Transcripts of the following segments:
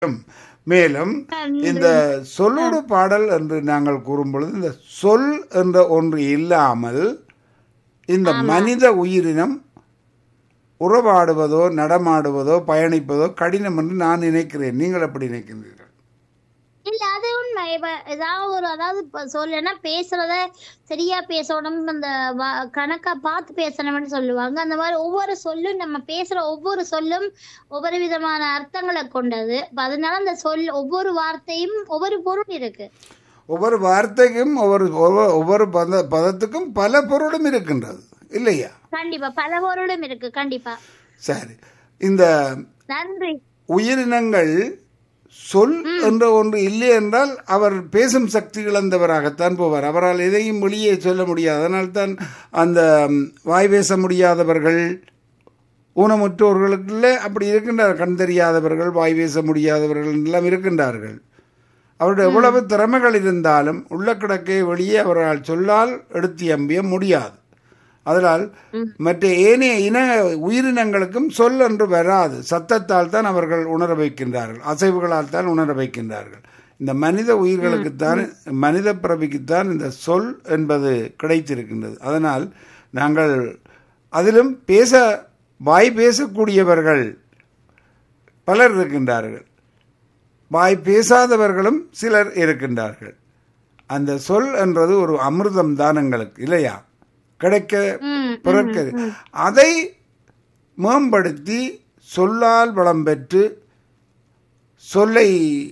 மேலும் இந்த சொல்லோடு பாடல் என்று நாங்கள் கூறும் பொழுது இந்த சொல் என்ற ஒன்று இல்லாமல் இந்த மனித உயிரினம் உறவாடுவதோ நடமாடுவதோ பயணிப்பதோ கடினம் என்று நான் நினைக்கிறேன் நீங்கள் எப்படி நினைக்கின்றீர்கள் இல்ல அது உண்மை இப்ப ஏதாவது ஒரு அதாவது இப்ப சொல்லனா பேசுறத சரியா பேசணும் அந்த வ- கணக்கா பார்த்து பேசணும்னு சொல்லுவாங்க அந்த மாதிரி ஒவ்வொரு சொல்லும் நம்ம பேசுற ஒவ்வொரு சொல்லும் ஒவ்வொரு விதமான அர்த்தங்களை கொண்டது அப்ப அதனால அந்த சொல் ஒவ்வொரு வார்த்தையும் ஒவ்வொரு பொருள் இருக்கு ஒவ்வொரு வார்த்தைக்கும் ஒவ்வொரு ஒவ்வொரு- ஒவ்வொரு பத பதத்துக்கும் பல பொருளும் இருக்கின்றது இல்லையா கண்டிப்பா பல பொருளும் இருக்கு கண்டிப்பா சரி இந்த நன்றி உயிரினங்கள் சொல் என்ற ஒன்று இல்லை என்றால் அவர் பேசும் சக்தி இழந்தவராகத்தான் போவார் அவரால் எதையும் வெளியே சொல்ல முடியாது அதனால்தான் அந்த ம், வாய் பேச முடியாதவர்கள் ஊனமுற்றோர்களுக்குள்ள அப்படி இருக்கின்றார் கண் தெரியாதவர்கள் வாய் பேச முடியாதவர்கள் எல்லாம் இருக்கின்றார்கள் அவருடைய எவ்வளவு திறமைகள் இருந்தாலும் உள்ள கிடக்கை வெளியே அவரால் சொல்லால் எடுத்து எம்பிய முடியாது அதனால் மற்ற ஏனைய இன உயிரினங்களுக்கும் சொல் என்று வராது சத்தத்தால் தான் அவர்கள் உணர வைக்கின்றார்கள் அசைவுகளால் தான் உணர வைக்கின்றார்கள் இந்த மனித உயிர்களுக்குத்தான் மனித பிறவிக்குத்தான் இந்த சொல் என்பது கிடைத்திருக்கின்றது அதனால் நாங்கள் அதிலும் பேச வாய் பேசக்கூடியவர்கள் பலர் இருக்கின்றார்கள் வாய் பேசாதவர்களும் சிலர் இருக்கின்றார்கள் அந்த சொல் என்றது ஒரு அமிர்தம் தான் எங்களுக்கு இல்லையா கிடைக்க ம், பிறக்க அதை மேம்படுத்தி சொல்லால் வளம் பெற்று சொல்லை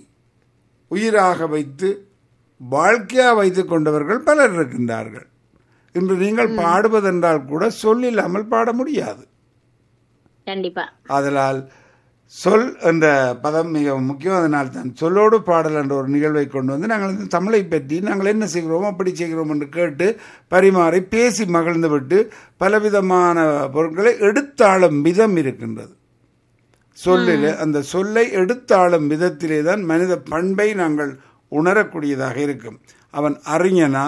உயிராக வைத்து வாழ்க்கையாக வைத்து கொண்டவர்கள் பலர் இருக்கின்றார்கள் இன்று நீங்கள் பாடுவதென்றால் கூட சொல் இல்லாமல் பாட முடியாது கண்டிப்பா அதனால் சொல் என்ற பதம் மிக முக்கியம் அதனால் தான் சொல்லோடு பாடல் என்ற ஒரு நிகழ்வை கொண்டு வந்து நாங்கள் இந்த தமிழை பற்றி நாங்கள் என்ன செய்கிறோம் அப்படி செய்கிறோம் என்று கேட்டு பரிமாறி பேசி மகிழ்ந்து விட்டு பலவிதமான பொருட்களை எடுத்தாளும் விதம் இருக்கின்றது சொல்லில் அந்த சொல்லை எடுத்தாளும் விதத்திலே தான் மனித பண்பை நாங்கள் உணரக்கூடியதாக இருக்கும் அவன் அறிஞனா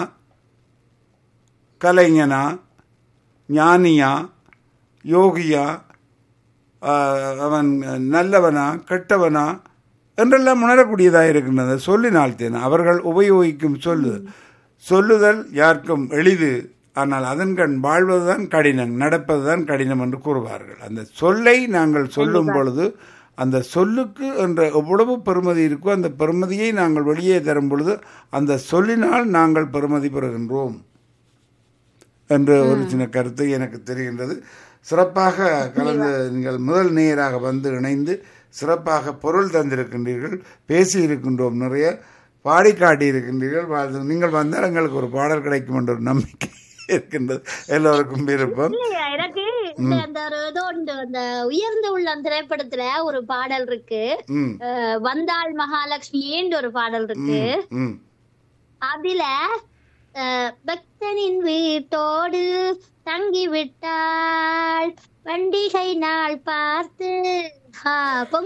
கலைஞனா ஞானியா யோகியா ஆஹ், அவன் நல்லவனா கெட்டவனா என்றெல்லாம் உணரக்கூடியதாக இருக்கின்றது சொல்லினால் தேன் அவர்கள் உபயோகிக்கும் சொல்லுதல் சொல்லுதல் யாருக்கும் எளிது ஆனால் அதன் கண் வாழ்வதுதான் கடினம் நடப்பதுதான் கடினம் என்று கூறுவார்கள் அந்த சொல்லை நாங்கள் சொல்லும் பொழுது அந்த சொல்லுக்கு என்ற எவ்வளவு பெருமதி இருக்கோ அந்த பெருமதியை நாங்கள் வெளியே தரும் பொழுது அந்த சொல்லினால் நாங்கள் பெருமதி பெறுகின்றோம் என்ற ஒரு சின்ன கருத்து எனக்கு தெரிகின்றது சிறப்பாக கலந்து நீங்கள் முதல் நேயராக வந்து இணைந்து சிறப்பாக பொருள் தந்திருக்கின்றீர்கள் பேசி இருக்கின்றோம் நிறைய பாடி காட்டி இருக்கின்றீர்கள் வாழ்த்து- நீங்கள் வந்தால் எங்களுக்கு ஒரு பாடல் கிடைக்கும் என்ற ஒரு நம்பிக்கை இருக்கின்றது எல்லோருக்கும் விருப்பம் இல்லையா எனக்கு இந்த அந்த ஒரு ஏதோ இந்த அந்த உயர்ந்த உள்ளம் திரைப்படத்துல ஒரு பாடல் இருக்கு ம் அஹ், வந்தாள் மகாலட்சுமி ஏண்டு ஒரு பாடல் இருக்கு ம் அதுல அஹ், பக்தனின் வீட்டோடு தங்கி விட்டாள் பண்டிகை நாள் பார்த்து ஆ, பொங்கல்